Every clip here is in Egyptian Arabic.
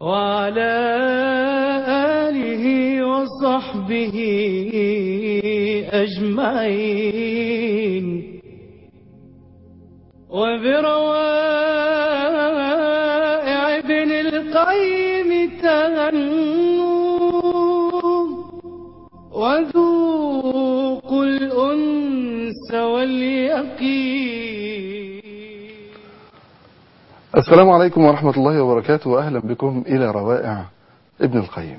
وعلى آله وصحبه أجمعين وبروائع ابن القيم تغنوا وذوقوا الأنس واليقين السلام عليكم ورحمة الله وبركاته وأهلا بكم إلى روائع ابن القيم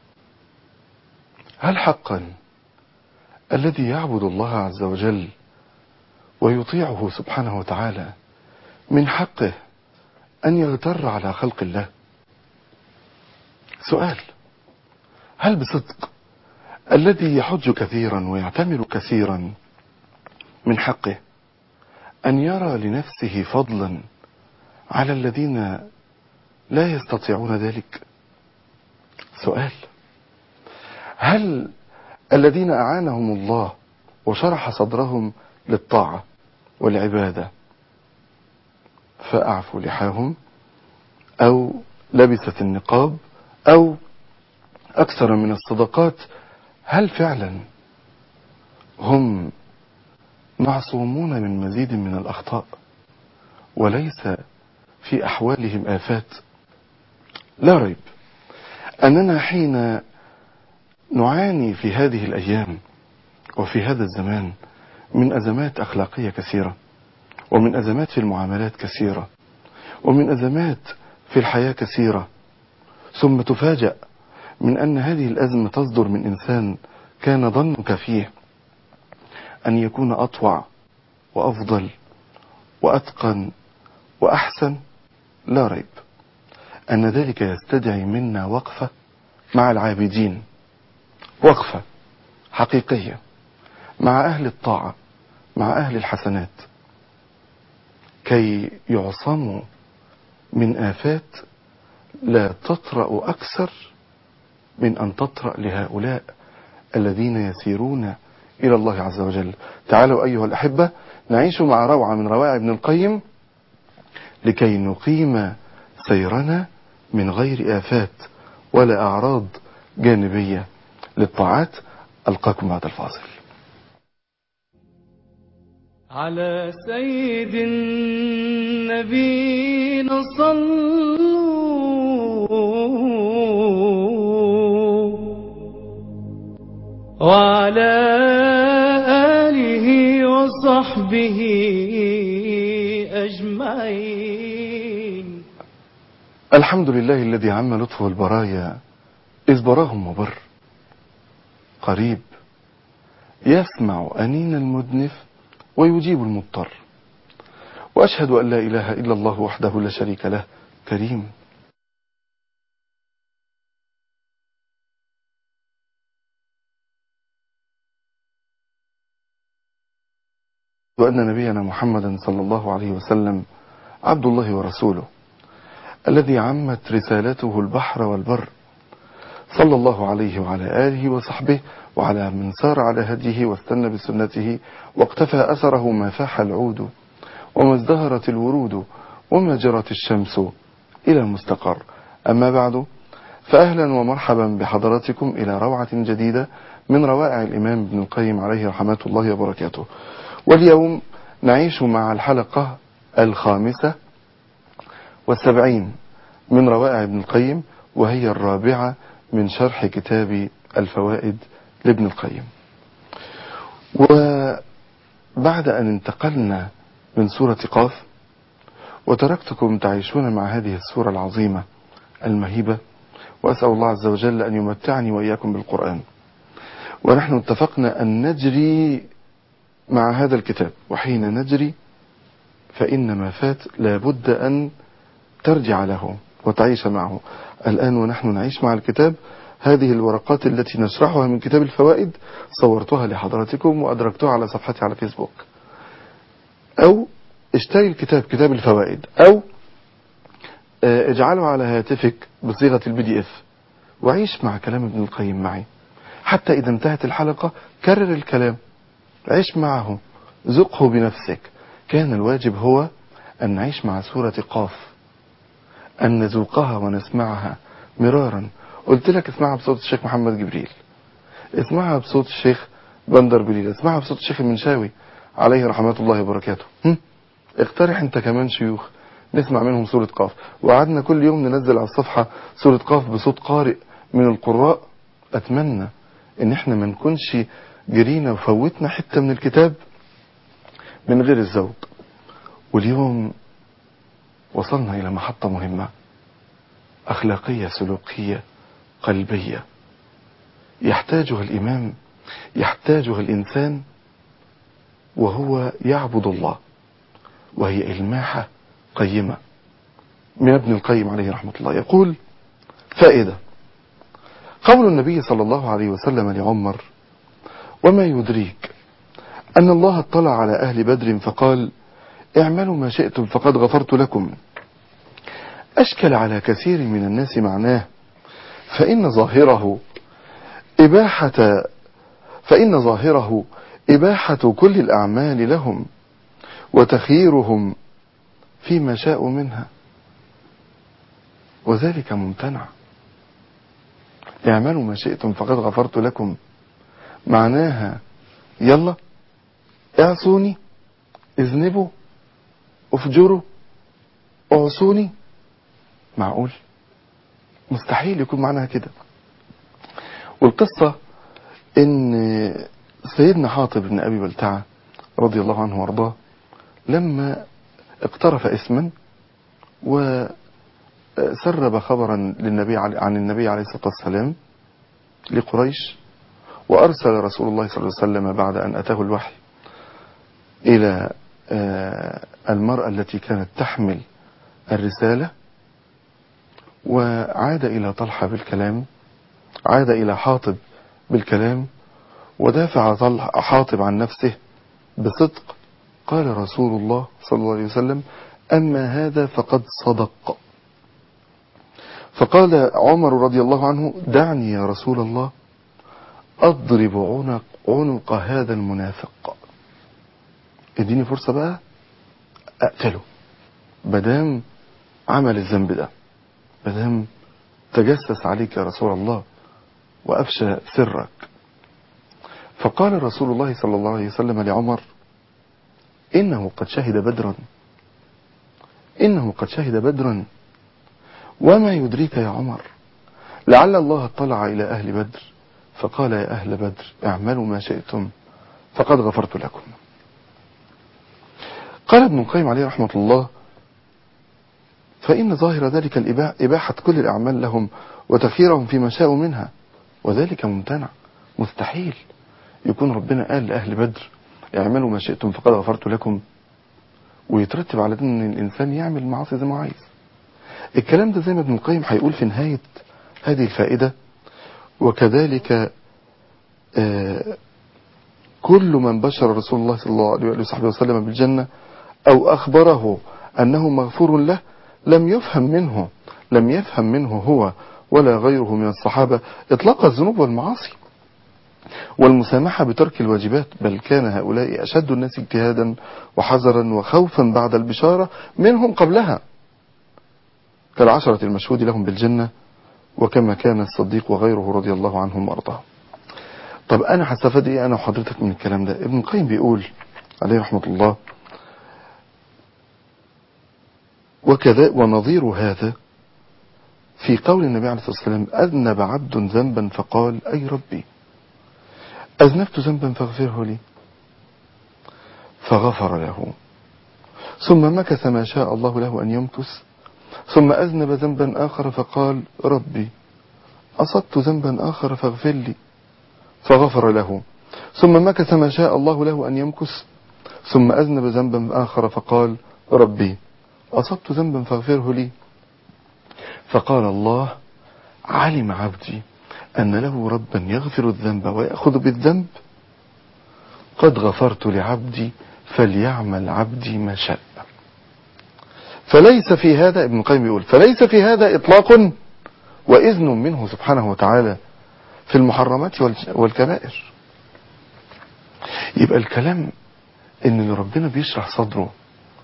هل حقا الذي يعبد الله عز وجل ويطيعه سبحانه وتعالى من حقه أن يغتر على خلق الله سؤال هل بصدق الذي يحج كثيرا ويعتمر كثيرا من حقه أن يرى لنفسه فضلا على الذين لا يستطيعون ذلك سؤال هل الذين أعانهم الله وشرح صدرهم للطاعة والعبادة فأعفوا لحاهم أو لبست النقاب أو أكثر من الصدقات هل فعلا هم معصومون من مزيد من الأخطاء وليس في أحوالهم آفات لا ريب أننا حين نعاني في هذه الأيام وفي هذا الزمان من أزمات أخلاقية كثيرة ومن أزمات في المعاملات كثيرة ومن أزمات في الحياة كثيرة ثم تفاجأ من أن هذه الأزمة تصدر من إنسان كان ظنك فيه أن يكون أطوع وأفضل وأتقن وأحسن لا ريب أن ذلك يستدعي منا وقفة مع العابدين وقفة حقيقية مع أهل الطاعة مع أهل الحسنات كي يعصموا من آفات لا تطرأ أكثر من أن تطرأ لهؤلاء الذين يسيرون إلى الله عز وجل تعالوا أيها الأحبة نعيش مع روعة من روائع ابن القيم لكي نقيم سيرنا من غير آفات ولا أعراض جانبية للطاعات ألقاكم بعد الفاصل على سيد النبي صلوا وعلى آله وصحبه أجمعين الحمد لله الذي عم لطفه البرايا إذ براهم وبر قريب يسمع أنين المدنف ويجيب المضطر وأشهد أن لا إله إلا الله وحده لا شريك له كريم وأن نبينا محمدا صلى الله عليه وسلم عبد الله ورسوله الذي عمت رسالته البحر والبر صلى الله عليه وعلى آله وصحبه وعلى من سار على هديه واستنى بسنته واقتفى أثره ما فاح العود وما ازدهرت الورود وما جرت الشمس إلى مستقر أما بعد فأهلا ومرحبا بحضراتكم إلى روعة جديدة من روائع الإمام ابن القيم عليه رحمة الله وبركاته واليوم نعيش مع الحلقة الخامسة والسبعين من روائع ابن القيم وهي الرابعة من شرح كتاب الفوائد لابن القيم وبعد أن انتقلنا من سورة قاف وتركتكم تعيشون مع هذه السورة العظيمة المهيبة وأسأل الله عز وجل أن يمتعني وإياكم بالقرآن ونحن اتفقنا أن نجري مع هذا الكتاب وحين نجري فإن ما فات لابد أن ترجع له وتعيش معه الآن ونحن نعيش مع الكتاب هذه الورقات التي نشرحها من كتاب الفوائد صورتها لحضراتكم وأدركتها على صفحتي على فيسبوك أو اشتري الكتاب كتاب الفوائد أو اجعله على هاتفك بصيغة البي دي اف وعيش مع كلام ابن القيم معي حتى إذا انتهت الحلقة كرر الكلام عيش معه ذقه بنفسك كان الواجب هو أن نعيش مع سورة قاف أن نذوقها ونسمعها مرارا قلت لك اسمعها بصوت الشيخ محمد جبريل اسمعها بصوت الشيخ بندر بليل اسمعها بصوت الشيخ المنشاوي عليه رحمة الله وبركاته هم؟ اقترح انت كمان شيوخ نسمع منهم سورة قاف وقعدنا كل يوم ننزل على الصفحة سورة قاف بصوت قارئ من القراء اتمنى ان احنا ما نكونش جرينا وفوتنا حتة من الكتاب من غير الذوق واليوم وصلنا الى محطة مهمة اخلاقية سلوكية قلبية يحتاجها الامام يحتاجها الانسان وهو يعبد الله وهي الماحة قيمة من ابن القيم عليه رحمة الله يقول فائدة قول النبي صلى الله عليه وسلم لعمر وما يدريك أن الله اطلع على أهل بدر فقال اعملوا ما شئتم فقد غفرت لكم أشكل على كثير من الناس معناه فإن ظاهره إباحة فإن ظاهره إباحة كل الأعمال لهم وتخييرهم فيما شاءوا منها وذلك ممتنع اعملوا ما شئتم فقد غفرت لكم معناها يلا اعصوني اذنبوا افجروا اعصوني معقول مستحيل يكون معناها كده والقصة ان سيدنا حاطب بن ابي بلتعه رضي الله عنه وارضاه لما اقترف اسما وسرب خبرا للنبي عن النبي عليه الصلاة والسلام لقريش وأرسل رسول الله صلى الله عليه وسلم بعد أن أتاه الوحي إلى المرأة التي كانت تحمل الرسالة وعاد إلى طلحة بالكلام عاد إلى حاطب بالكلام ودافع طلحة حاطب عن نفسه بصدق قال رسول الله صلى الله عليه وسلم أما هذا فقد صدق فقال عمر رضي الله عنه دعني يا رسول الله أضرب عنق, عنق هذا المنافق اديني فرصة بقى أقتله بدام عمل الذنب ده بدام تجسس عليك يا رسول الله وأفشى سرك فقال رسول الله صلى الله عليه وسلم لعمر إنه قد شهد بدرا إنه قد شهد بدرا وما يدريك يا عمر لعل الله اطلع إلى أهل بدر فقال يا أهل بدر اعملوا ما شئتم فقد غفرت لكم قال ابن القيم عليه رحمة الله فإن ظاهر ذلك إباحة كل الأعمال لهم وتخييرهم فيما شاءوا منها وذلك ممتنع مستحيل يكون ربنا قال لأهل بدر اعملوا ما شئتم فقد غفرت لكم ويترتب على ان الانسان يعمل المعاصي زي ما عايز الكلام ده زي ما ابن القيم هيقول في نهاية هذه الفائدة وكذلك آه كل من بشر رسول الله صلى الله عليه وصحبه وسلم بالجنة او اخبره انه مغفور له لم يفهم منه لم يفهم منه هو ولا غيره من الصحابة اطلاق الذنوب والمعاصي والمسامحة بترك الواجبات بل كان هؤلاء أشد الناس اجتهادا وحذرا وخوفا بعد البشارة منهم قبلها كالعشرة المشهود لهم بالجنة وكما كان الصديق وغيره رضي الله عنهم وارضاهم طب أنا هستفاد إيه أنا وحضرتك من الكلام ده ابن القيم بيقول عليه رحمة الله وكذا ونظير هذا في قول النبي عليه الصلاة والسلام أذنب عبد ذنبا فقال أي ربي أذنبت ذنبا فاغفره لي فغفر له ثم مكث ما شاء الله له أن يمكث ثم أذنب ذنبا آخر فقال ربي أصبت ذنبا آخر فاغفر لي فغفر له ثم مكث ما شاء الله له أن يمكث ثم أذنب ذنبا آخر فقال ربي أصبت ذنبا فاغفره لي فقال الله علم عبدي أن له ربا يغفر الذنب ويأخذ بالذنب قد غفرت لعبدي فليعمل عبدي ما شاء فليس في هذا ابن القيم يقول فليس في هذا إطلاق وإذن منه سبحانه وتعالى في المحرمات والكبائر يبقى الكلام ان اللي ربنا بيشرح صدره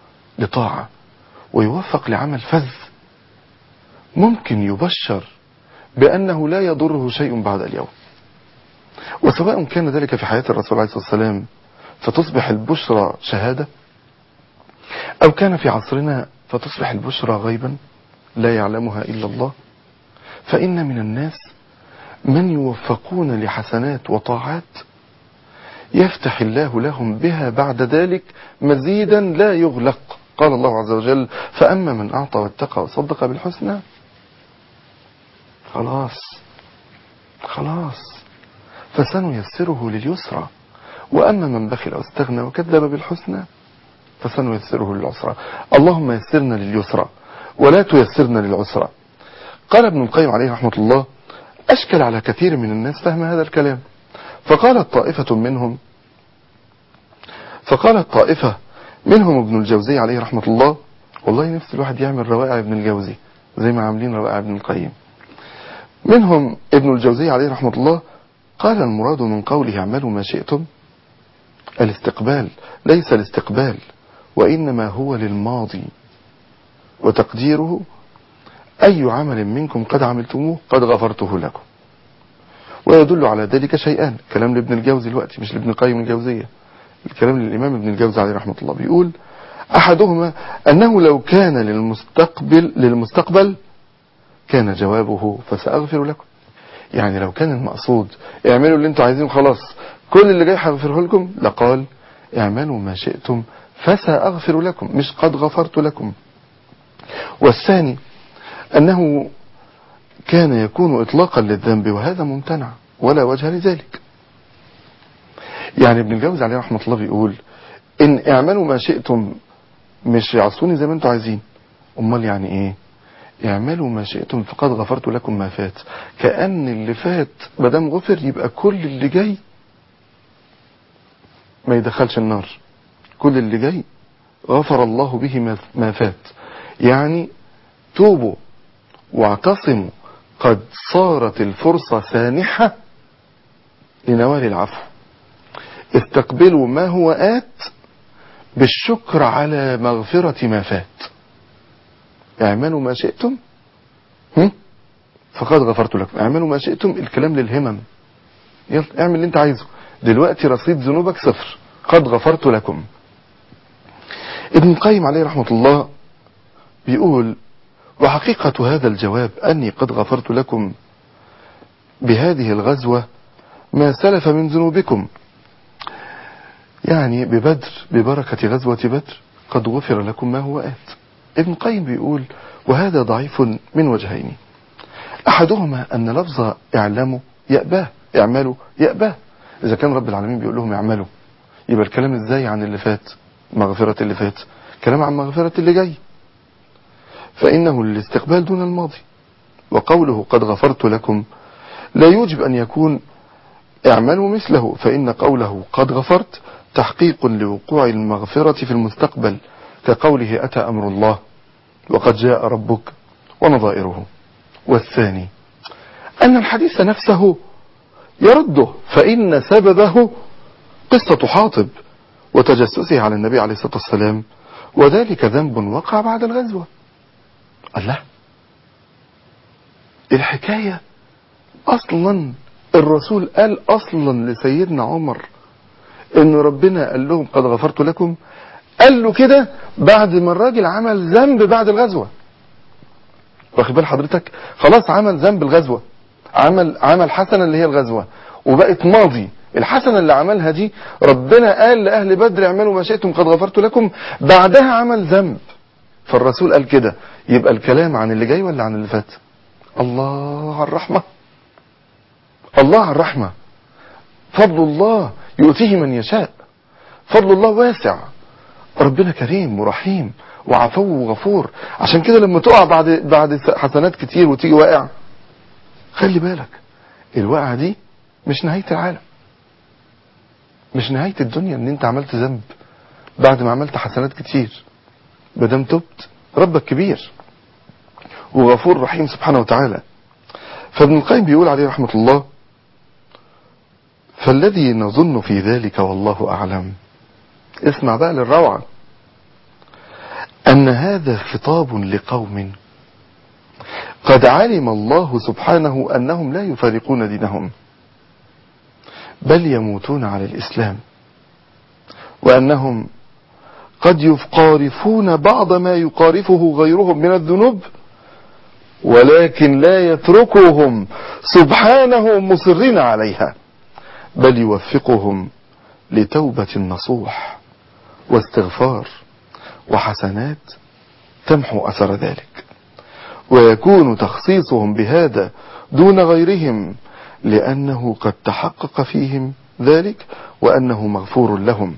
لطاعة ويوفق لعمل فذ ممكن يبشر بأنه لا يضره شيء بعد اليوم وسواء كان ذلك في حياة الرسول عليه الصلاة والسلام فتصبح البشرى شهادة أو كان في عصرنا فتصبح البشرى غيبا لا يعلمها إلا الله فإن من الناس من يوفقون لحسنات وطاعات يفتح الله لهم بها بعد ذلك مزيدا لا يغلق قال الله عز وجل فأما من أعطى واتقى وصدق بالحسنى خلاص خلاص فسنيسره لليسرى وأما من بخل واستغنى وكذب بالحسنى فسنيسره للعسرى اللهم يسرنا لليسرى ولا تيسرنا للعسرى قال ابن القيم عليه رحمة الله أشكل على كثير من الناس فهم هذا الكلام فقالت طائفة منهم فقالت طائفة منهم ابن الجوزي عليه رحمة الله والله نفس الواحد يعمل روائع ابن الجوزي زي ما عاملين روائع ابن القيم منهم ابن الجوزي عليه رحمة الله قال المراد من قوله اعملوا ما شئتم الاستقبال ليس الاستقبال وإنما هو للماضي وتقديره أي عمل منكم قد عملتموه قد غفرته لكم ويدل على ذلك شيئان كلام لابن الجوزي الوقت مش لابن القيم الجوزية الكلام للإمام ابن الجوزي عليه رحمة الله بيقول أحدهما أنه لو كان للمستقبل للمستقبل كان جوابه فسأغفر لكم يعني لو كان المقصود اعملوا اللي انتوا عايزينه خلاص كل اللي جاي هغفره لكم لقال اعملوا ما شئتم فسأغفر لكم مش قد غفرت لكم والثاني أنه كان يكون إطلاقا للذنب وهذا ممتنع ولا وجه لذلك يعني ابن الجوز عليه رحمة الله بيقول إن اعملوا ما شئتم مش يعصوني زي ما انتوا عايزين أمال يعني إيه اعملوا ما شئتم فقد غفرت لكم ما فات كأن اللي فات مدام غفر يبقى كل اللي جاي ما يدخلش النار كل اللي جاي غفر الله به ما فات يعني توبوا واعتصموا قد صارت الفرصة سانحة لنوال العفو استقبلوا ما هو آت بالشكر على مغفرة ما فات اعملوا ما شئتم هم؟ فقد غفرت لكم اعملوا ما شئتم الكلام للهمم يلا اعمل اللي انت عايزه دلوقتي رصيد ذنوبك صفر قد غفرت لكم ابن القيم عليه رحمة الله بيقول وحقيقة هذا الجواب أني قد غفرت لكم بهذه الغزوة ما سلف من ذنوبكم يعني ببدر ببركة غزوة بدر قد غفر لكم ما هو آت ابن القيم بيقول وهذا ضعيف من وجهين أحدهما أن لفظ اعلموا يأباه اعملوا يأباه إذا كان رب العالمين بيقول لهم اعملوا يبقى الكلام ازاي عن اللي فات مغفرة اللي فات كلام عن مغفرة اللي جاي فإنه الاستقبال دون الماضي وقوله قد غفرت لكم لا يوجب أن يكون اعملوا مثله فإن قوله قد غفرت تحقيق لوقوع المغفرة في المستقبل كقوله أتى أمر الله وقد جاء ربك ونظائره والثاني أن الحديث نفسه يرده فإن سببه قصة حاطب وتجسسه على النبي عليه الصلاة والسلام وذلك ذنب وقع بعد الغزوة الله الحكاية أصلا الرسول قال أصلا لسيدنا عمر إن ربنا قال لهم قد غفرت لكم قال له كده بعد ما الراجل عمل ذنب بعد الغزوة واخد بال حضرتك خلاص عمل ذنب الغزوة عمل عمل حسنة اللي هي الغزوة وبقت ماضي الحسنة اللي عملها دي ربنا قال لأهل بدر اعملوا ما شئتم قد غفرت لكم بعدها عمل ذنب فالرسول قال كده يبقى الكلام عن اللي جاي ولا عن اللي فات الله على الرحمة الله على الرحمة فضل الله يؤتيه من يشاء فضل الله واسع ربنا كريم ورحيم وعفو وغفور عشان كده لما تقع بعد بعد حسنات كتير وتيجي واقع خلي بالك الوقعة دي مش نهاية العالم مش نهاية الدنيا ان انت عملت ذنب بعد ما عملت حسنات كتير مادام تبت ربك كبير وغفور رحيم سبحانه وتعالى فابن القيم بيقول عليه رحمة الله فالذي نظن في ذلك والله أعلم اسمع بقى للروعة أن هذا خطاب لقوم قد علم الله سبحانه أنهم لا يفارقون دينهم بل يموتون على الإسلام وأنهم قد يقارفون بعض ما يقارفه غيرهم من الذنوب ولكن لا يتركهم سبحانه مصرين عليها بل يوفقهم لتوبة نصوح واستغفار وحسنات تمحو أثر ذلك ويكون تخصيصهم بهذا دون غيرهم لأنه قد تحقق فيهم ذلك وأنه مغفور لهم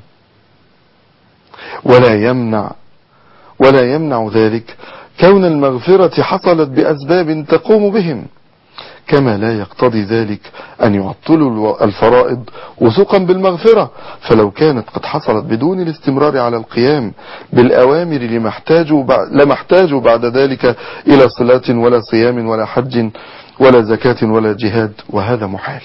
ولا يمنع ولا يمنع ذلك كون المغفرة حصلت بأسباب تقوم بهم كما لا يقتضي ذلك أن يعطلوا الفرائض وثقا بالمغفرة فلو كانت قد حصلت بدون الاستمرار على القيام بالأوامر لما احتاجوا لما احتاجوا بعد ذلك إلى صلاة ولا صيام ولا حج ولا زكاة ولا جهاد وهذا محال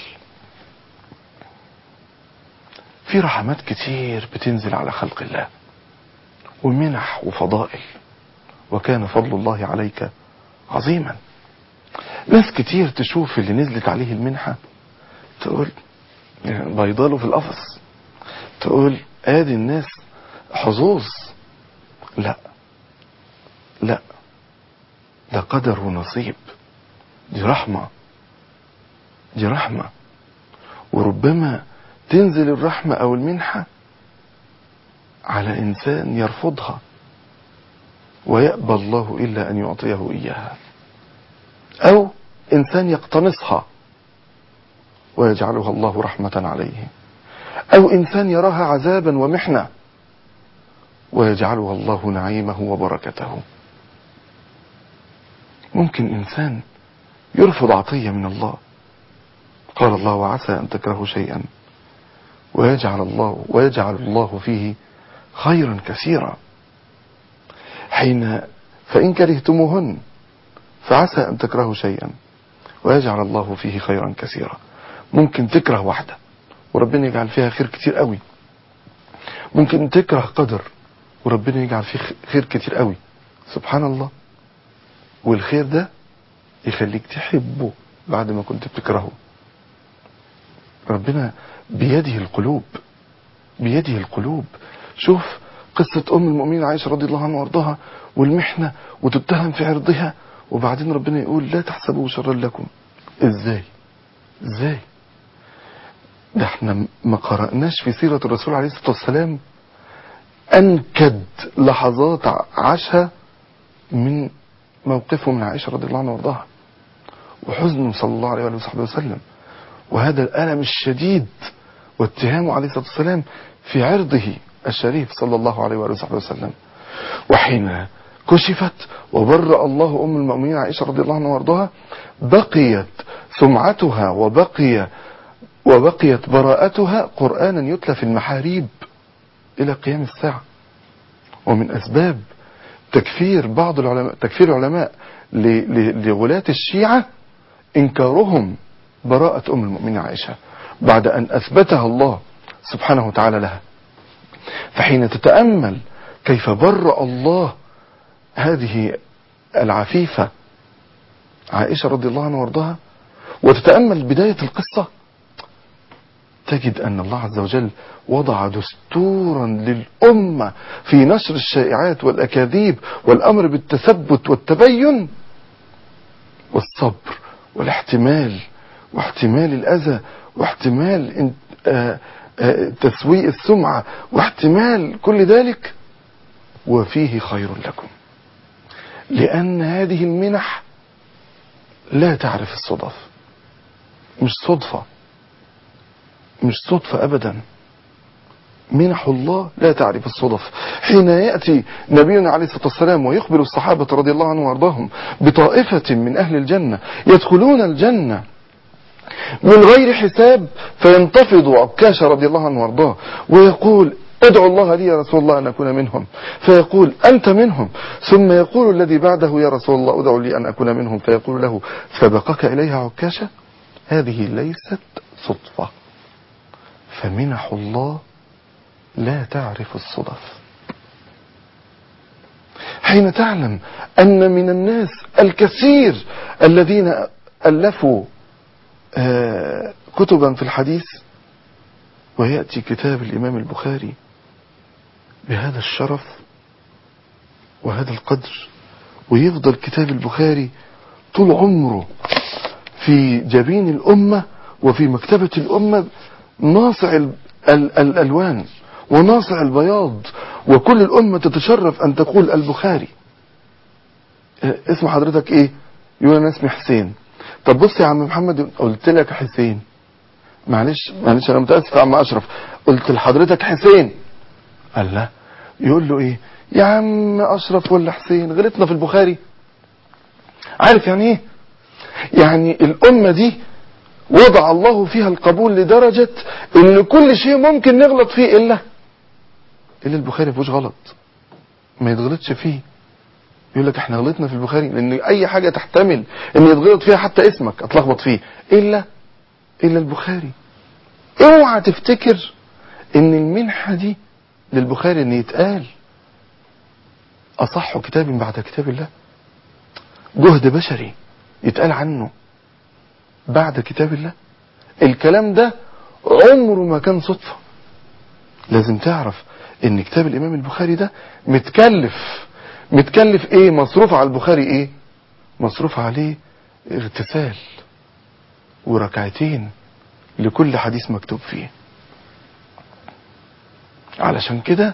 في رحمات كتير بتنزل على خلق الله ومنح وفضائل وكان فضل الله عليك عظيما ناس كتير تشوف اللي نزلت عليه المنحة تقول يعني بيضاله في القفص تقول ادي الناس حظوظ لا لا ده قدر ونصيب دي رحمة دي رحمة وربما تنزل الرحمة او المنحة على انسان يرفضها ويأبى الله الا ان يعطيه اياها او انسان يقتنصها ويجعلها الله رحمة عليه او انسان يراها عذابا ومحنة ويجعلها الله نعيمه وبركته ممكن انسان يرفض عطية من الله قال الله وعسى ان تكرهوا شيئا ويجعل الله ويجعل الله فيه خيرا كثيرا حين فإن كرهتموهن فعسى أن تكرهوا شيئا ويجعل الله فيه خيرا كثيرا ممكن تكره واحدة وربنا يجعل فيها خير كتير قوي ممكن تكره قدر وربنا يجعل فيه خير كتير قوي سبحان الله والخير ده يخليك تحبه بعد ما كنت بتكرهه ربنا بيده القلوب بيده القلوب شوف قصة أم المؤمنين عائشة رضي الله عنها وارضاها والمحنة وتتهم في عرضها وبعدين ربنا يقول لا تحسبوه شرا لكم ازاي ازاي ده احنا ما قرأناش في سيرة الرسول عليه الصلاة والسلام أنكد لحظات عاشها من موقفه من عائشة رضي الله عنها وارضاها وحزنه صلى الله عليه وصحبه وسلم وهذا الألم الشديد واتهامه عليه الصلاة والسلام في عرضه الشريف صلى الله عليه وآله وصحبه وسلم وحين كشفت وبرأ الله أم المؤمنين عائشة رضي الله عنها وارضاها بقيت سمعتها وبقي وبقيت براءتها قرآنا يتلى في المحاريب إلى قيام الساعة ومن أسباب تكفير بعض العلماء تكفير العلماء لولاة الشيعة إنكارهم براءة أم المؤمنين عائشة بعد أن أثبتها الله سبحانه وتعالى لها فحين تتأمل كيف برأ الله هذه العفيفة عائشة رضي الله عنها وارضاها وتتأمل بداية القصة تجد أن الله عز وجل وضع دستورا للأمة في نشر الشائعات والأكاذيب والأمر بالتثبت والتبين والصبر والاحتمال واحتمال الأذى واحتمال تسويء السمعة واحتمال كل ذلك وفيه خير لكم لأن هذه المنح لا تعرف الصدف مش صدفة مش صدفة أبدا منح الله لا تعرف الصدف حين يأتي نبينا عليه الصلاة والسلام ويخبر الصحابة رضي الله عنهم وارضاهم بطائفة من أهل الجنة يدخلون الجنة من غير حساب فينتفض عكاشة رضي الله عنه وارضاه ويقول ادعو الله لي يا رسول الله أن أكون منهم فيقول أنت منهم ثم يقول الذي بعده يا رسول الله ادعو لي أن أكون منهم فيقول له سبقك إليها عكاشة هذه ليست صدفة فمنح الله لا تعرف الصدف حين تعلم أن من الناس الكثير الذين ألفوا آه، كتبا في الحديث ويأتي كتاب الإمام البخاري بهذا الشرف وهذا القدر ويفضل كتاب البخاري طول عمره في جبين الأمة وفي مكتبة الأمة ناصع ال- ال- الألوان وناصع البياض وكل الأمة تتشرف أن تقول البخاري اه، اسم حضرتك ايه يقول انا اسمي حسين طب بص يا عم محمد قلت لك حسين معلش معلش انا متاسف يا عم اشرف قلت لحضرتك حسين قال لا يقول له ايه يا عم اشرف ولا حسين غلطنا في البخاري عارف يعني ايه يعني الامه دي وضع الله فيها القبول لدرجة ان كل شيء ممكن نغلط فيه الا الا البخاري مفيهوش غلط ما يتغلطش فيه يقول لك احنا غلطنا في البخاري لان اي حاجة تحتمل ان يتغلط فيها حتى اسمك اتلخبط فيه الا الا البخاري اوعى تفتكر ان المنحة دي للبخاري ان يتقال اصح كتاب بعد كتاب الله جهد بشري يتقال عنه بعد كتاب الله الكلام ده عمره ما كان صدفة لازم تعرف ان كتاب الامام البخاري ده متكلف متكلف ايه مصروف على البخاري ايه مصروف عليه اغتسال وركعتين لكل حديث مكتوب فيه علشان كده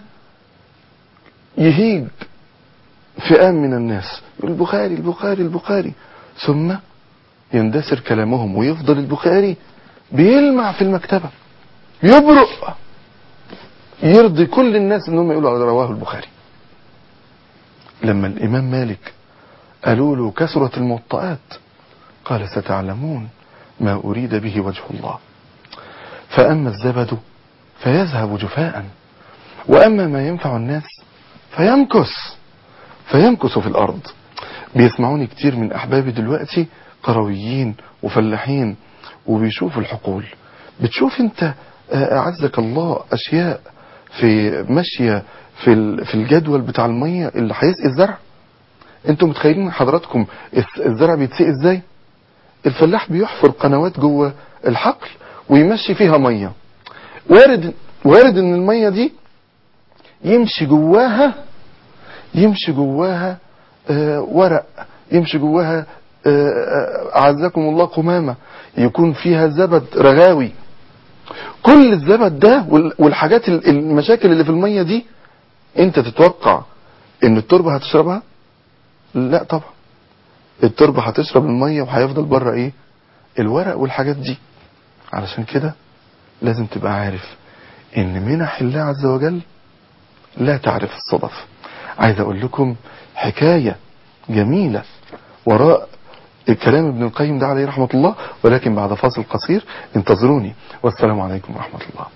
يهيج فئام من الناس يقول البخاري البخاري البخاري ثم يندثر كلامهم ويفضل البخاري بيلمع في المكتبة يبرق يرضي كل الناس انهم يقولوا على رواه البخاري لما الامام مالك قالوا له كثرة الموطئات قال ستعلمون ما اريد به وجه الله فاما الزبد فيذهب جفاء واما ما ينفع الناس فيمكث فيمكث في الارض بيسمعوني كتير من احبابي دلوقتي قرويين وفلاحين وبيشوفوا الحقول بتشوف انت آه، اعزك الله اشياء في ماشيه في ال- في الجدول بتاع الميه اللي هيسقي الزرع انتوا متخيلين حضراتكم الس- الزرع بيتسقي ازاي الفلاح بيحفر قنوات جوه الحقل ويمشي فيها ميه وارد وارد ان الميه دي يمشي جواها يمشي جواها آه، ورق يمشي جواها آه، آه، أعزكم الله قمامة يكون فيها زبد رغاوي كل الزبد ده وال- والحاجات ال- المشاكل اللي في المية دي انت تتوقع ان التربة هتشربها لا طبعا التربة هتشرب المية وهيفضل بره ايه الورق والحاجات دي علشان كده لازم تبقى عارف ان منح الله عز وجل لا تعرف الصدف عايز اقول لكم حكاية جميلة وراء الكلام ابن القيم ده عليه رحمة الله ولكن بعد فاصل قصير انتظروني والسلام عليكم ورحمة الله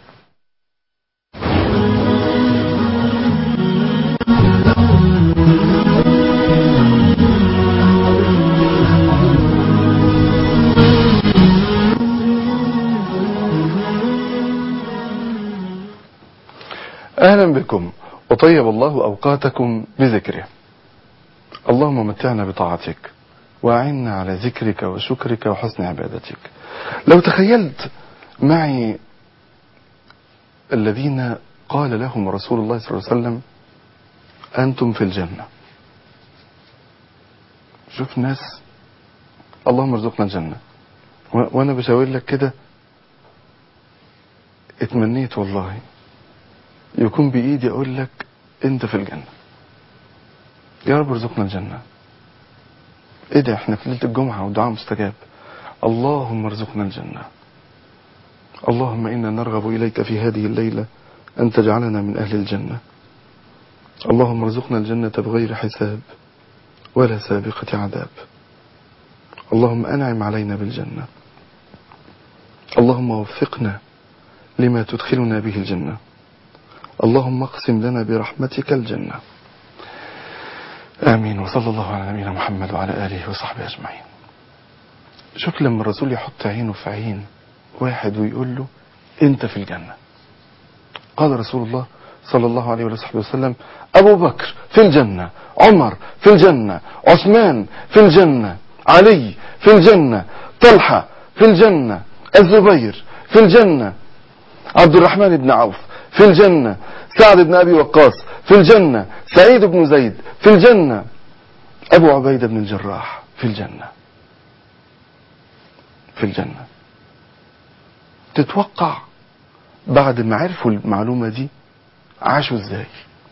أهلا بكم وطيب الله أوقاتكم بذكره اللهم متعنا بطاعتك وأعنا على ذكرك وشكرك وحسن عبادتك لو تخيلت معي الذين قال لهم رسول الله صلى الله عليه وسلم أنتم في الجنة شوف ناس اللهم ارزقنا الجنة و- وأنا بشاور لك كده اتمنيت والله يكون بإيدي أقول لك أنت في الجنة يا رب ارزقنا الجنة ايه ده احنا في ليلة الجمعة والدعاء مستجاب اللهم ارزقنا الجنة اللهم إنا نرغب إليك في هذه الليلة أن تجعلنا من أهل الجنة اللهم ارزقنا الجنة بغير حساب ولا سابقة عذاب اللهم أنعم علينا بالجنة اللهم وفقنا لما تدخلنا به الجنة اللهم اقسم لنا برحمتك الجنة آمين وصلى الله على نبينا محمد وعلى آله وصحبه أجمعين شوف لما الرسول يحط عينه في عين واحد ويقول له أنت في الجنة قال رسول الله صلى الله عليه وصحبه وسلم أبو بكر في الجنة عمر في الجنة عثمان في الجنة علي في الجنة طلحة في الجنة الزبير في الجنة عبد الرحمن بن عوف في الجنة سعد بن أبي وقاص في الجنة سعيد بن زيد في الجنة أبو عبيدة بن الجراح في الجنة في الجنة تتوقع بعد ما عرفوا المعلومة دي عاشوا ازاي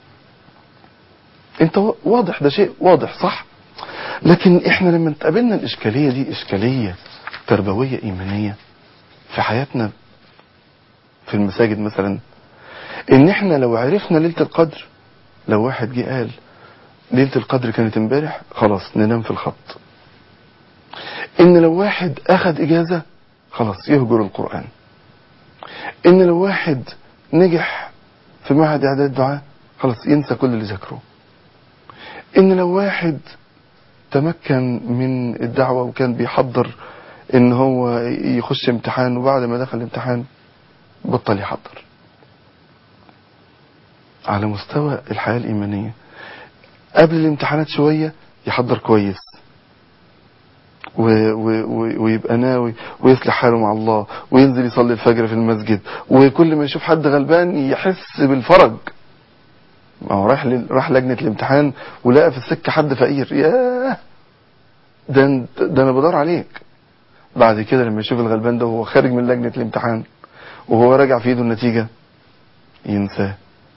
انت واضح ده شيء واضح صح لكن احنا لما تقابلنا الاشكالية دي اشكالية تربوية ايمانية في حياتنا في المساجد مثلا ان احنا لو عرفنا ليلة القدر لو واحد جه قال ليلة القدر كانت امبارح خلاص ننام في الخط ان لو واحد اخد اجازة خلاص يهجر القرآن ان لو واحد نجح في معهد اعداد دعاء خلاص ينسى كل اللي ذاكره ان لو واحد تمكن من الدعوة وكان بيحضر ان هو يخش امتحان وبعد ما دخل الامتحان بطل يحضر على مستوى الحياة الإيمانية قبل الامتحانات شوية يحضر كويس و و و ويبقى ناوي ويصلح حاله مع الله وينزل يصلي الفجر في المسجد وكل ما يشوف حد غلبان يحس بالفرج ما هو راح ل... راح لجنة الامتحان ولقى في السكة حد فقير ياه ده ده انا بدور عليك بعد كده لما يشوف الغلبان ده وهو خارج من لجنة الامتحان وهو راجع في ايده النتيجة ينساه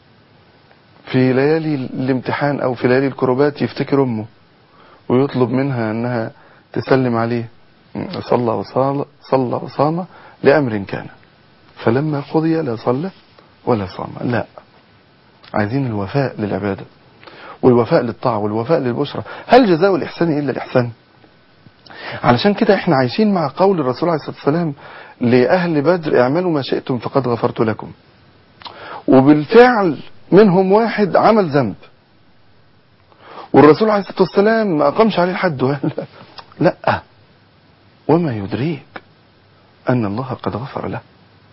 في ليالي الامتحان او في ليالي الكروبات يفتكر امه ويطلب منها انها تسلم عليه صلى وصال صلى وصام لامر كان فلما قضي لا صلى ولا صام لا عايزين الوفاء للعباده والوفاء للطاعه والوفاء للبشرى هل جزاء الاحسان الا الاحسان علشان كده احنا عايشين مع قول الرسول عليه الصلاه والسلام لاهل بدر اعملوا ما شئتم فقد غفرت لكم وبالفعل منهم واحد عمل ذنب والرسول عليه الصلاة والسلام ما أقامش عليه الحد وقال لا وما يدريك أن الله قد غفر له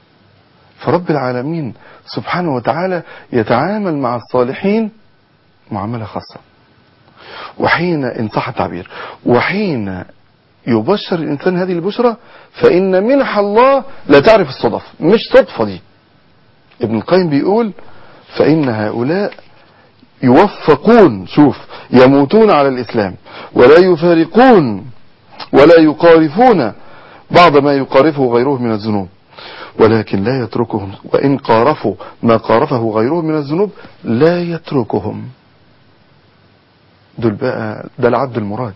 فرب العالمين سبحانه وتعالى يتعامل مع الصالحين معاملة خاصة وحين إن صح التعبير وحين يبشر الإنسان هذه البشرى فإن منح الله لا تعرف الصدف مش صدفة دي ابن القيم بيقول فإن هؤلاء يوفقون شوف يموتون على الإسلام ولا يفارقون ولا يقارفون بعض ما يقارفه غيره من الذنوب ولكن لا يتركهم وإن قارفوا ما قارفه غيره من الذنوب لا يتركهم دول بقى ده العبد المراد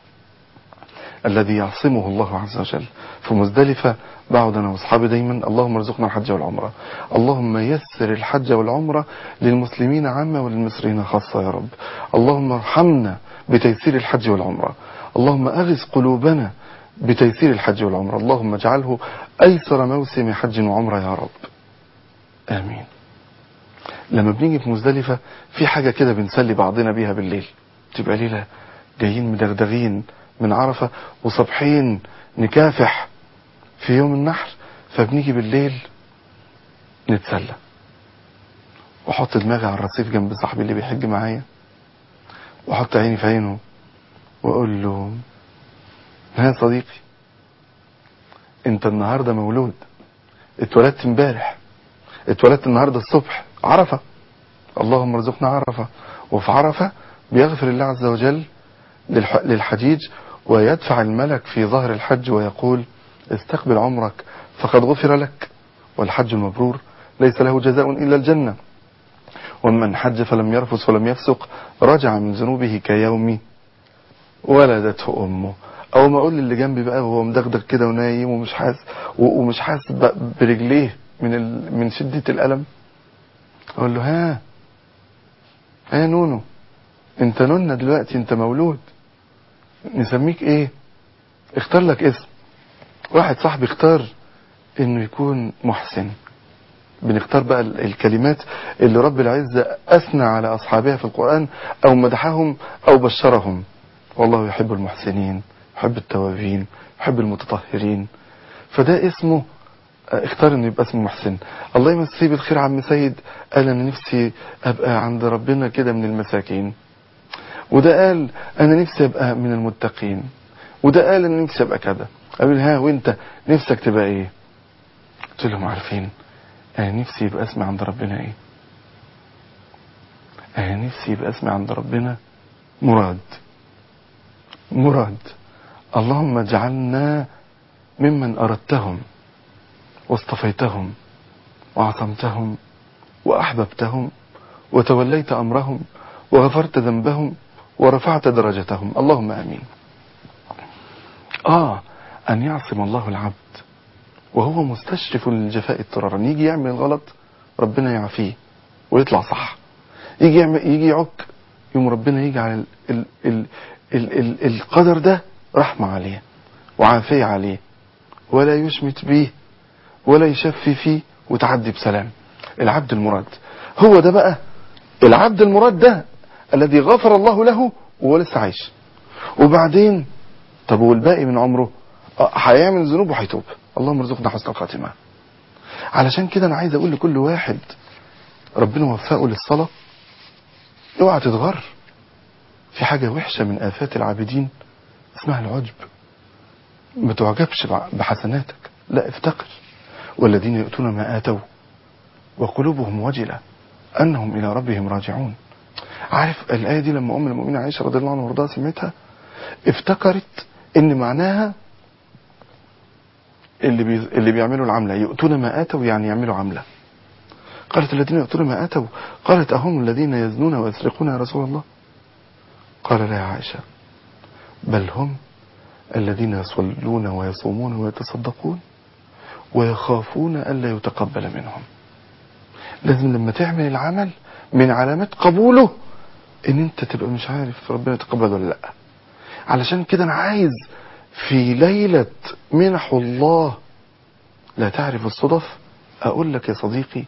الذي يعصمه الله عز وجل في مزدلفة بقعد انا واصحابي دايما اللهم ارزقنا الحج والعمرة اللهم يسر الحج والعمرة للمسلمين عامة وللمصريين خاصة يا رب اللهم ارحمنا بتيسير الحج والعمرة اللهم اغث قلوبنا بتيسير الحج والعمرة اللهم اجعله ايسر موسم حج وعمرة يا رب امين لما بنيجي في مزدلفة في حاجة كده بنسلي بعضنا بيها بالليل تبقى ليلة جايين مدغدغين من عرفة وصبحين نكافح في يوم النحر فبنيجي بالليل نتسلى واحط دماغي على الرصيف جنب صاحبي اللي بيحج معايا واحط عيني في عينه واقول له ها يا صديقي انت النهارده مولود اتولدت امبارح اتولدت النهارده الصبح عرفه اللهم ارزقنا عرفه وفي عرفه بيغفر الله عز وجل للحجيج ويدفع الملك في ظهر الحج ويقول استقبل عمرك فقد غفر لك والحج المبرور ليس له جزاء إلا الجنة ومن حج فلم يرفث ولم يفسق رجع من ذنوبه كيوم ولدته أمه أو ما أقول اللي جنبي بقى وهو مدغدغ كده ونايم ومش حاسس ومش حاسس برجليه من ال... من شدة الألم أقول له ها ها نونو انت نونا دلوقتي انت مولود نسميك ايه اختار لك اسم واحد صاحبي اختار انه يكون محسن بنختار بقى الكلمات اللي رب العزة اثنى على اصحابها في القرآن او مدحهم او بشرهم والله يحب المحسنين يحب التوابين يحب المتطهرين فده اسمه اختار انه يبقى اسمه محسن الله يمسيه بالخير عم سيد قال انا نفسي ابقى عند ربنا كده من المساكين وده قال انا نفسي ابقى من المتقين وده قال انا نفسي ابقى كذا قالوا لي ها وانت نفسك تبقى ايه قلت لهم عارفين انا نفسي يبقى اسمي عند ربنا ايه انا نفسي يبقى اسمي عند ربنا مراد مراد اللهم اجعلنا ممن اردتهم واصطفيتهم وعصمتهم واحببتهم وتوليت امرهم وغفرت ذنبهم ورفعت درجتهم اللهم امين اه ان يعصم الله العبد وهو مستشرف للجفاء اضطرارا يجي يعمل الغلط ربنا يعافيه ويطلع صح يجي يعمل يجي يعك يوم ربنا يجي على ال ال ال ال ال القدر ده رحمة عليه وعافية عليه ولا يشمت به ولا يشفي فيه وتعدي بسلام العبد المراد هو ده بقى العبد المراد ده الذي غفر الله له وهو لسه عايش وبعدين طب والباقي من عمره آه، هيعمل ذنوب وهيتوب اللهم ارزقنا حسن الخاتمه علشان كده انا عايز اقول لكل واحد ربنا وفقه للصلاه اوعى تتغر في حاجه وحشه من افات العابدين اسمها العجب ما تعجبش بحسناتك لا افتقر والذين يؤتون ما آتوا وقلوبهم وجلة أنهم إلى ربهم راجعون عارف الآية دي لما أم المؤمنين عائشة رضي الله عنها وارضاها سمعتها افتكرت إن معناها اللي بي... اللي بيعملوا العملة يؤتون ما آتوا يعني يعملوا عملة قالت الذين يؤتون ما آتوا قالت أهم الذين يزنون ويسرقون يا رسول الله قال لا يا عائشة بل هم الذين يصلون ويصومون ويتصدقون ويخافون ألا يتقبل منهم لازم لما تعمل العمل من علامات قبوله ان انت تبقى مش عارف ربنا يتقبل ولا لا علشان كده انا عايز في ليلة منح الله لا تعرف الصدف اقول لك يا صديقي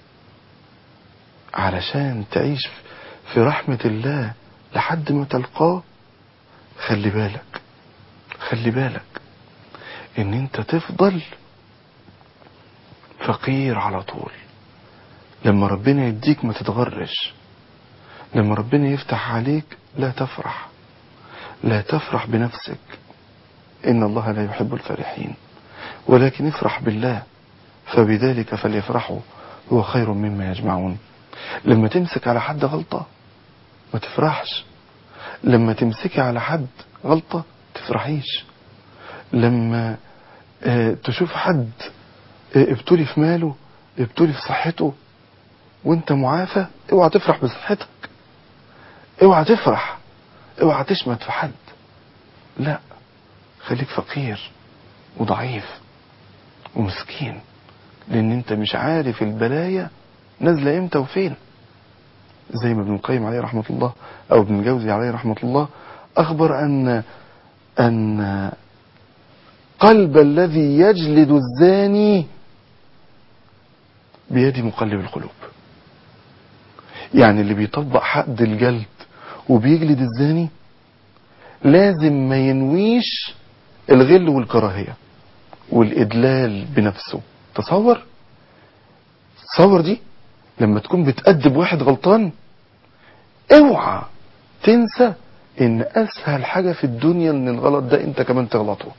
علشان تعيش في رحمة الله لحد ما تلقاه خلي بالك خلي بالك ان انت تفضل فقير على طول لما ربنا يديك ما تتغرش لما ربنا يفتح عليك لا تفرح لا تفرح بنفسك إن الله لا يحب الفرحين ولكن افرح بالله فبذلك فليفرحوا هو خير مما يجمعون لما تمسك على حد غلطة ما تفرحش لما تمسكي على حد غلطة تفرحيش لما اه تشوف حد اه ابتلي في ماله ابتلي في صحته وانت معافى اوعى تفرح بصحتك اوعى تفرح اوعى تشمت في حد لا خليك فقير وضعيف ومسكين لان انت مش عارف البلايا نازله امتى وفين زي ما ابن القيم عليه رحمه الله او ابن الجوزي عليه رحمه الله اخبر ان ان قلب الذي يجلد الزاني بيد مقلب القلوب يعني اللي بيطبق حد الجلد وبيجلد الزاني لازم ما ينويش الغل والكراهية والإدلال بنفسه تصور تصور دي لما تكون بتأدب واحد غلطان اوعى تنسى ان اسهل حاجة في الدنيا ان الغلط ده انت كمان تغلطه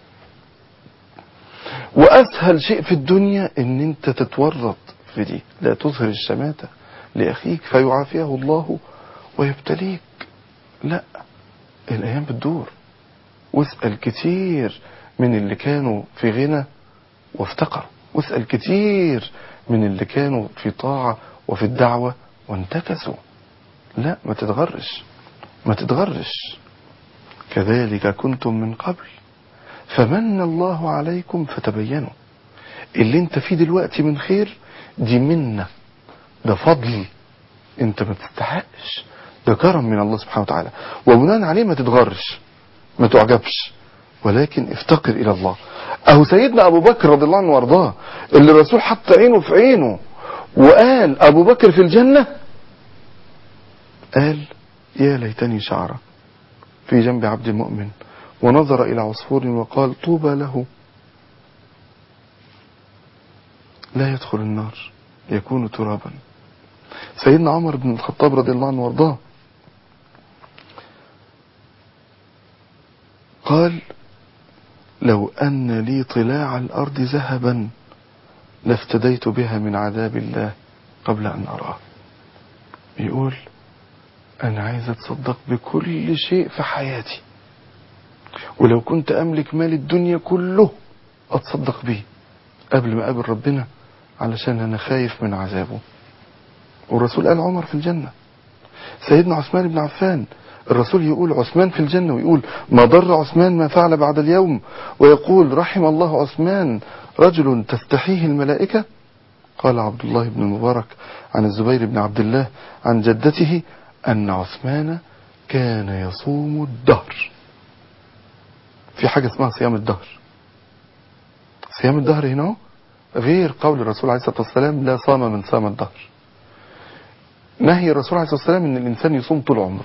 واسهل شيء في الدنيا ان انت تتورط في دي لا تظهر الشماتة لأخيك فيعافيه الله ويبتليك لا الأيام بتدور واسأل كتير من اللي كانوا في غنى وافتقروا واسأل كتير من اللي كانوا في طاعة وفي الدعوة وانتكسوا لا ما تتغرش ما تتغرش كذلك كنتم من قبل فمن الله عليكم فتبينوا اللي انت فيه دلوقتي من خير دي منة ده فضل انت ما تستحقش ده كرم من الله سبحانه وتعالى وبناء عليه ما تتغرش ما تعجبش ولكن افتقر الى الله اهو سيدنا ابو بكر رضي الله عنه وارضاه اللي الرسول حط عينه في عينه وقال ابو بكر في الجنة قال يا ليتني شعره في جنب عبد المؤمن ونظر الى عصفور وقال طوبى له لا يدخل النار يكون ترابا سيدنا عمر بن الخطاب رضي الله عنه وارضاه قال لو أن لي طلاع الأرض ذهبا لافتديت بها من عذاب الله قبل أن أراه يقول أنا عايز أتصدق بكل شيء في حياتي ولو كنت أملك مال الدنيا كله أتصدق بيه قبل ما أقابل ربنا علشان أنا خايف من عذابه والرسول قال عمر في الجنة سيدنا عثمان بن عفان الرسول يقول عثمان في الجنة ويقول ما ضر عثمان ما فعل بعد اليوم ويقول رحم الله عثمان رجل تستحيه الملائكة قال عبد الله بن المبارك عن الزبير بن عبد الله عن جدته أن عثمان كان يصوم الدهر في حاجة اسمها صيام الدهر صيام الدهر هنا غير قول الرسول عليه الصلاة والسلام لا صام من صام الدهر نهي الرسول عليه الصلاة والسلام ان الانسان يصوم طول عمره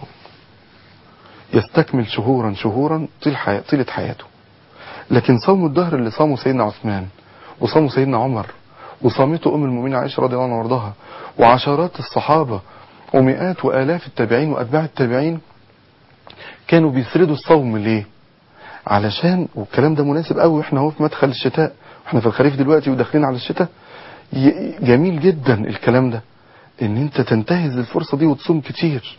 يستكمل شهورا شهورا طيل حي... طيلة حياته لكن صوم الدهر اللي صامه سيدنا عثمان وصامه سيدنا عمر وصامته ام المؤمنين عائشة رضي الله عنها وارضاها وعشرات الصحابة ومئات والاف التابعين واتباع التابعين كانوا بيسردوا الصوم ليه علشان والكلام ده مناسب قوي واحنا اهو في مدخل الشتاء احنا في الخريف دلوقتي وداخلين على الشتاء ي... جميل جدا الكلام ده ان انت تنتهز الفرصة دي وتصوم كتير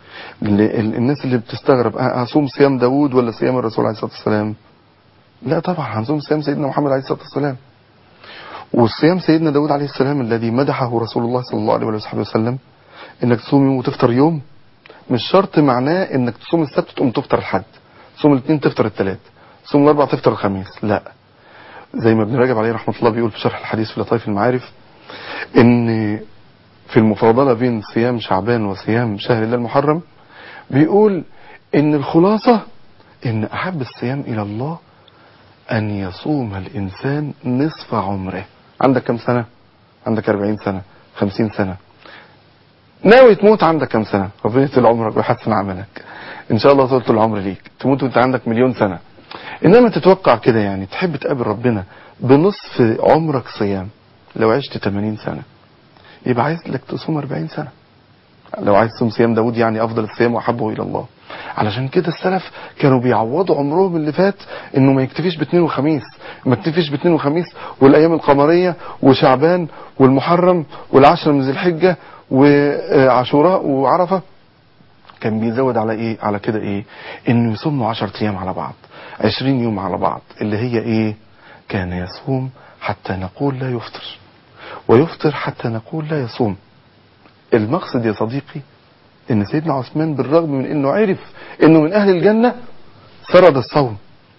الناس اللي بتستغرب هصوم صيام داوود ولا صيام الرسول عليه الصلاة والسلام لا طبعا هنصوم صيام سيدنا محمد عليه الصلاة والسلام والصيام سيدنا داود عليه السلام الذي مدحه رسول الله صلى الله عليه وصحبه وسلم انك تصوم يوم وتفطر يوم مش شرط معناه انك تصوم السبت تقوم تفطر الحد تصوم الاثنين تفطر الثلاث تصوم الاربع تفطر الخميس لا زي ما ابن رجب عليه رحمة الله بيقول في شرح الحديث في لطائف المعارف ان في المفاضلة بين صيام شعبان وصيام شهر الله المحرم بيقول ان الخلاصة ان احب الصيام الى الله ان يصوم الانسان نصف عمره عندك كم سنة عندك 40 سنة 50 سنة ناوي تموت عندك كم سنة ربنا يطول عمرك ويحسن عملك ان شاء الله طولة العمر ليك تموت وانت عندك مليون سنة انما تتوقع كده يعني تحب تقابل ربنا بنصف عمرك صيام لو عشت 80 سنة يبقى عايز لك تصوم 40 سنة لو عايز تصوم صيام داود يعني افضل الصيام واحبه الى الله علشان كده السلف كانوا بيعوضوا عمرهم اللي فات انه ما يكتفيش باثنين وخميس ما يكتفيش باثنين وخميس والايام القمرية وشعبان والمحرم والعشر من ذي الحجة وعاشوراء وعرفة كان بيزود على ايه على كده ايه انه يصوم له 10 ايام على بعض 20 يوم على بعض اللي هي ايه كان يصوم حتى نقول لا يفطر ويفطر حتى نقول لا يصوم المقصد يا صديقي ان سيدنا عثمان بالرغم من انه عرف انه من اهل الجنة سرد الصوم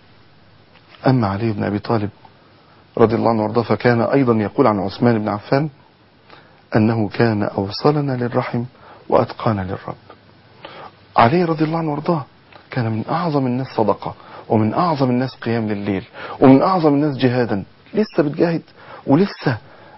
اما علي بن ابي طالب رضي الله عنه وارضاه فكان ايضا يقول عن عثمان بن عفان انه كان اوصلنا للرحم واتقانا للرب علي رضي الله عنه وارضاه كان من اعظم الناس صدقة ومن اعظم الناس قيام لليل ومن اعظم الناس جهادا لسه بتجاهد ولسه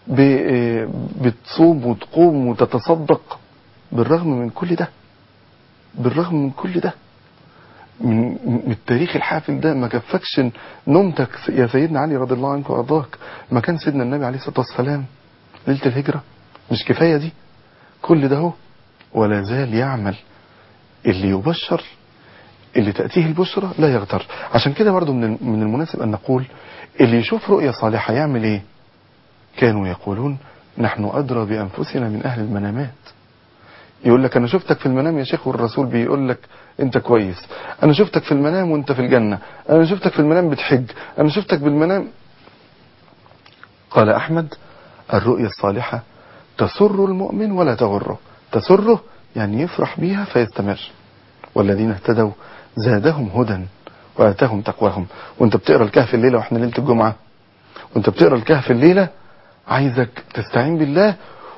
بتصوم وتقوم وتتصدق بالرغم من كل ده بالرغم من كل ده من, من التاريخ الحافل ده ما كفكش نومتك يا سيدنا علي رضي الله عنك وارضاك ما كان سيدنا النبي عليه الصلاة والسلام ليلة الهجرة مش كفاية دي كل ده هو ولا زال يعمل اللي يبشر اللي تأتيه البشرى لا يغتر عشان كده برضو من من المناسب أن نقول اللي يشوف رؤية صالحة يعمل ايه كانوا يقولون نحن أدرى بأنفسنا من أهل المنامات يقول لك أنا شفتك في المنام يا شيخ والرسول بيقول لك أنت كويس أنا شفتك في المنام وأنت في الجنة أنا شفتك في المنام بتحج أنا شفتك بالمنام قال أحمد الرؤية الصالحة تسر المؤمن ولا تغره تسره يعني يفرح بيها فيستمر والذين اهتدوا زادهم هدى وآتاهم تقواهم وانت بتقرا الكهف الليلة واحنا ليلة الجمعة وانت بتقرا الكهف الليلة عايزك تستعين بالله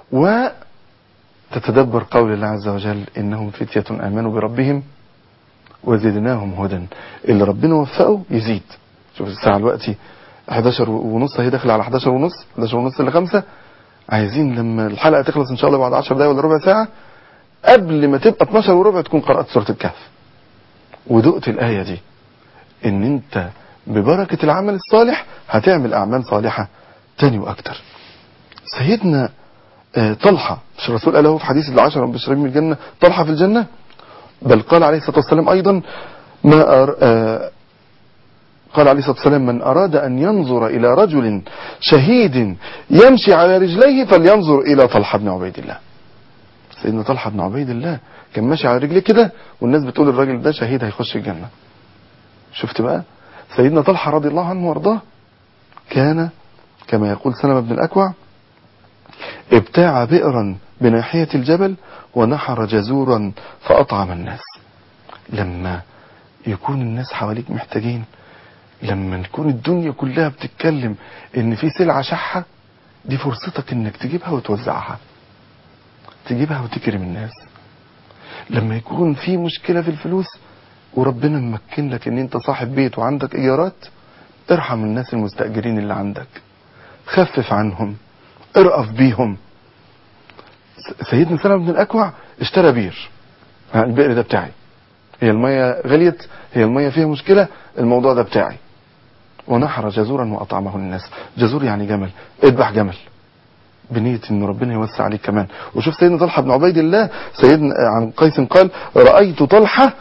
وتتدبر قول الله عز وجل إنهم فتية آمنوا بربهم وزدناهم هدى اللي ربنا وفقه يزيد شوف الساعة دلوقتي 11 ونص هي داخله على 11 ونص 11 ونص ل 5 عايزين لما الحلقة تخلص ان شاء الله بعد 10 دقايق ولا ربع ساعة قبل ما تبقى 12 وربع تكون قرأت سورة الكهف ودقت الآية دي ان انت ببركة العمل الصالح هتعمل اعمال صالحة تاني واكتر سيدنا آه، طلحة مش الرسول قال له في حديث العشرة المبشرين من الجنة طلحة في الجنة بل قال عليه الصلاة والسلام أيضا ما أر... آه، قال عليه الصلاة والسلام من أراد أن ينظر إلى رجل شهيد يمشي على رجليه فلينظر إلى طلحة بن عبيد الله سيدنا طلحة بن عبيد الله كان ماشي على رجليه كده والناس بتقول الراجل ده شهيد هيخش الجنة شفت بقى سيدنا طلحة رضي الله عنه وارضاه كان كما يقول سلمة بن الأكوع ابتاع بئرا بناحية الجبل ونحر جزورا فأطعم الناس لما يكون الناس حواليك محتاجين لما تكون الدنيا كلها بتتكلم ان في سلعة شحة دي فرصتك انك تجيبها وتوزعها تجيبها وتكرم الناس لما يكون في مشكلة في الفلوس وربنا ممكن لك ان انت صاحب بيت وعندك ايجارات ارحم الناس المستأجرين اللي عندك خفف عنهم ارأف بيهم س- سيدنا سلمة بن الأكوع اشترى بير ها، البئر ده بتاعي هي المية غليت هي المية فيها مشكلة الموضوع ده بتاعي ونحر جزورا وأطعمه الناس جزور يعني جمل اذبح جمل بنية ان ربنا يوسع عليك كمان وشوف سيدنا طلحة بن عبيد الله سيدنا عن قيس قال رأيت طلحة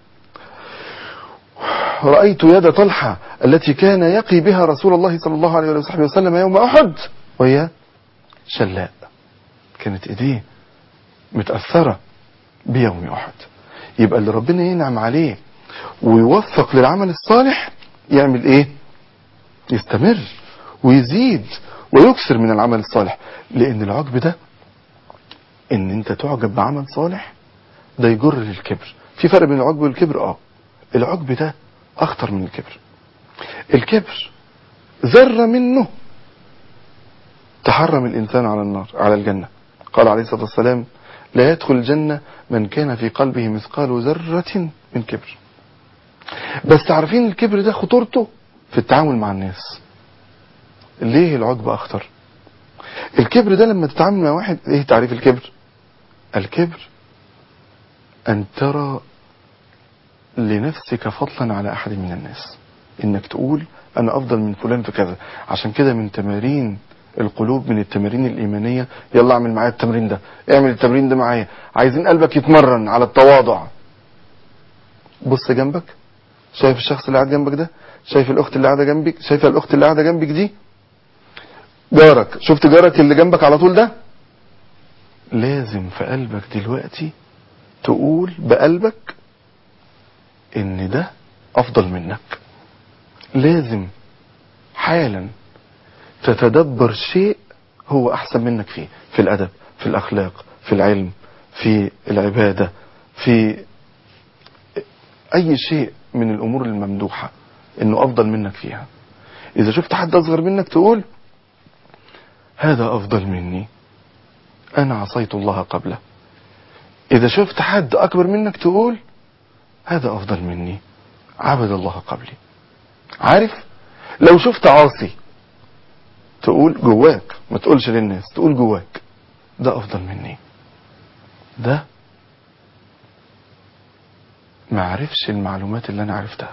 رأيت يد طلحة التي كان يقي بها رسول الله صلى الله عليه وصحبه وسلم يوم أحد وهي شلاء كانت ايديه متأثرة بيوم أحد يبقى اللي ربنا ينعم عليه ويوفق للعمل الصالح يعمل ايه يستمر ويزيد ويكثر من العمل الصالح لان العجب ده ان انت تعجب بعمل صالح ده يجر للكبر في فرق بين العجب والكبر اه العجب ده اخطر من الكبر الكبر ذرة منه تحرم الانسان على النار على الجنة قال عليه الصلاة والسلام لا يدخل الجنة من كان في قلبه مثقال ذرة من كبر بس عارفين الكبر ده خطورته في التعامل مع الناس ليه العجب اخطر الكبر ده لما تتعامل مع واحد ايه تعريف الكبر الكبر ان ترى لنفسك فضلا على احد من الناس انك تقول انا افضل من فلان في كذا عشان كده من تمارين القلوب من التمارين الايمانيه يلا اعمل معايا التمرين ده اعمل التمرين ده معايا عايزين قلبك يتمرن على التواضع بص جنبك شايف الشخص اللي قاعد جنبك ده شايف الاخت اللي قاعده جنبك شايفه الاخت اللي قاعده جنبك دي جارك شفت جارك اللي جنبك على طول ده لازم في قلبك دلوقتي تقول بقلبك ان ده افضل منك لازم حالا تتدبر شيء هو احسن منك فيه في الادب في الاخلاق في العلم في العبادة في اي شيء من الامور الممدوحة انه افضل منك فيها اذا شفت حد اصغر منك تقول هذا افضل مني انا عصيت الله قبله اذا شفت حد اكبر منك تقول هذا افضل مني عبد الله قبلي عارف لو شفت عاصي تقول جواك ما تقولش للناس تقول جواك ده افضل مني ده ما عرفش المعلومات اللي انا عرفتها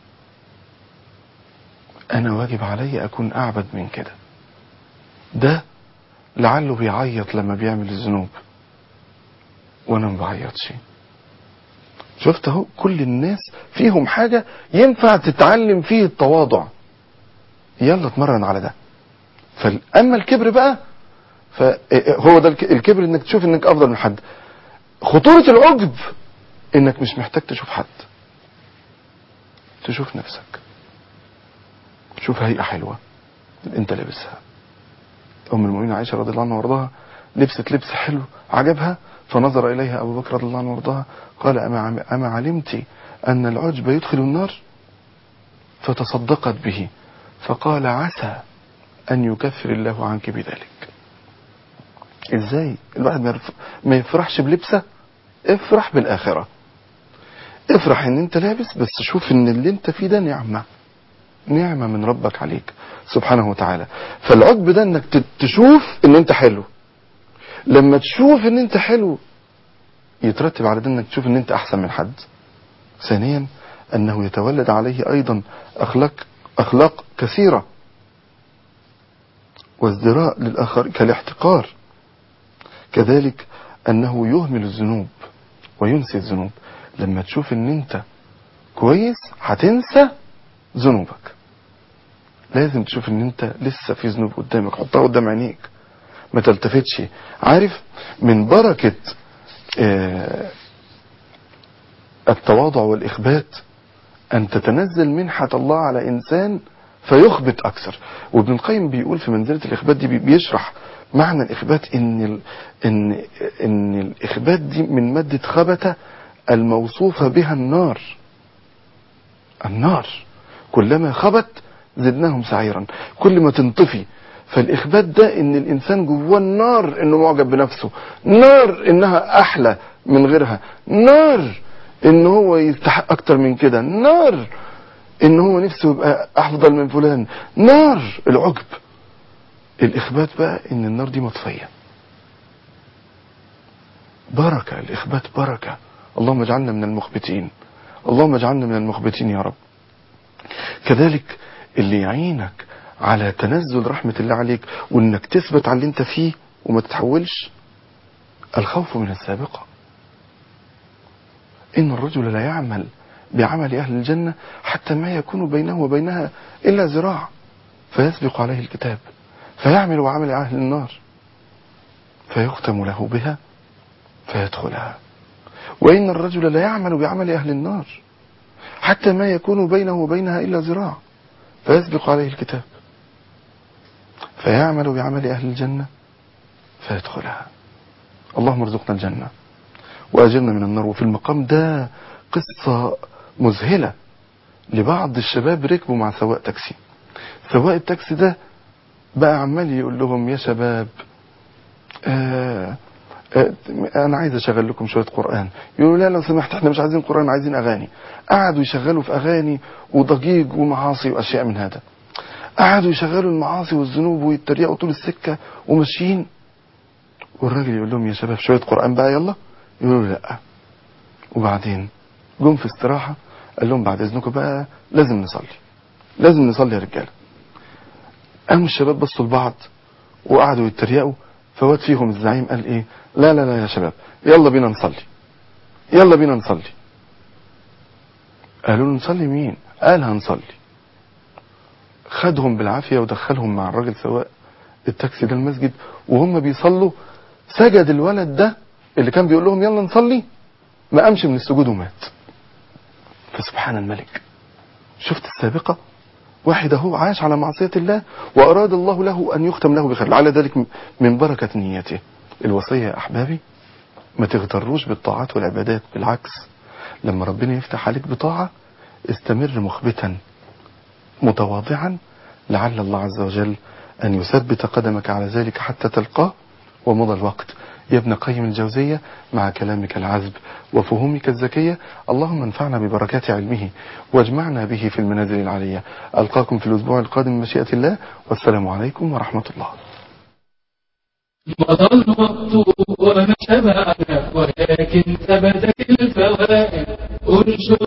انا واجب علي اكون اعبد من كده ده لعله بيعيط لما بيعمل الذنوب وانا ما بعيطش شفت اهو كل الناس فيهم حاجة ينفع تتعلم فيه التواضع يلا اتمرن على ده فاما الكبر بقى فهو ده الكبر انك تشوف انك افضل من حد خطورة العجب انك مش محتاج تشوف حد تشوف نفسك شوف هيئة حلوة انت لابسها ام المؤمنين عائشة رضي الله عنها وارضاها لبست لبس حلو عجبها فنظر اليها ابو بكر رضي الله عنه وارضاها قال اما اما علمت ان العجب يدخل النار فتصدقت به فقال عسى ان يكفر الله عنك بذلك ازاي الواحد ما يفرحش بلبسه افرح بالاخره افرح ان انت لابس بس شوف ان اللي انت فيه ده نعمه نعمه من ربك عليك سبحانه وتعالى فالعجب ده انك تشوف ان انت حلو لما تشوف ان انت حلو يترتب على ده انك تشوف ان انت احسن من حد ثانيا انه يتولد عليه ايضا اخلاق اخلاق كثيره وازدراء للآخر كالاحتقار كذلك أنه يهمل الذنوب وينسي الذنوب لما تشوف ان انت كويس هتنسى ذنوبك لازم تشوف ان انت لسه في ذنوب قدامك حطها قدام عينيك ما تلتفتش عارف من بركة آه التواضع والإخبات أن تتنزل منحة الله على إنسان فيخبت أكثر وابن القيم بيقول في منزلة الإخبات دي بيشرح معنى الإخبات إن, ال... إن... إن الإخبات دي من مادة خبتة الموصوفة بها النار النار كلما خبت زدناهم سعيرا كل ما تنطفي فالإخبات ده إن الإنسان جواه النار إنه معجب بنفسه نار إنها أحلى من غيرها نار إن هو يستحق أكتر من كده نار إن هو نفسه يبقى أفضل من فلان نار العجب الإخبات بقى إن النار دي مطفية بركة الإخبات بركة اللهم اجعلنا من المخبتين اللهم اجعلنا من المخبتين يا رب كذلك اللي يعينك على تنزل رحمة الله عليك وانك تثبت على اللي انت فيه وما تتحولش الخوف من السابقة ان الرجل لا يعمل بعمل اهل الجنة حتى ما يكون بينه وبينها الا ذراع فيسبق عليه الكتاب فيعمل وعمل اهل النار فيختم له بها فيدخلها وإن الرجل لا يعمل بعمل أهل النار حتى ما يكون بينه وبينها إلا ذراع فيسبق عليه الكتاب فيعمل بعمل أهل الجنة فيدخلها اللهم ارزقنا الجنة وأجرنا من النار وفي المقام ده قصة مذهلة لبعض الشباب ركبوا مع سواق تاكسي سواق التاكسي ده بقى عمال يقول لهم يا شباب آه انا عايز اشغل لكم شويه قران يقولوا لا لو سمحت احنا مش عايزين قران عايزين اغاني قعدوا يشغلوا في اغاني وضجيج ومعاصي واشياء من هذا قعدوا يشغلوا المعاصي والذنوب ويتريقوا طول السكه وماشيين والراجل يقول لهم يا شباب شويه قران بقى يلا يقولوا لا وبعدين جم في استراحه قال لهم بعد اذنكم بقى لازم نصلي لازم نصلي يا رجاله قاموا الشباب بصوا لبعض وقعدوا يتريقوا فواد فيهم الزعيم قال ايه لا لا لا يا شباب يلا بينا نصلي يلا بينا نصلي قالوا له نصلي مين قال هنصلي خدهم بالعافية ودخلهم مع الراجل سواء التاكسي ده المسجد وهم بيصلوا سجد الولد ده اللي كان بيقول لهم يلا نصلي ما قامش من السجود ومات فسبحان الملك شفت السابقة واحد اهو عاش على معصية الله وأراد الله له أن يختم له بخير على ذلك من بركة نيته الوصية يا أحبابي ما تغتروش بالطاعات والعبادات بالعكس لما ربنا يفتح عليك بطاعة استمر مخبتا متواضعا لعل الله عز وجل أن يثبت قدمك على ذلك حتى تلقاه ومضى الوقت يا ابن قيم الجوزية مع كلامك العذب وفهومك الذكية اللهم انفعنا ببركات علمه واجمعنا به في المنازل العالية ألقاكم في الأسبوع القادم بمشيئة الله والسلام عليكم ورحمة الله مضى الوقت وما شبعنا ولكن ثبتت الفوائد انشر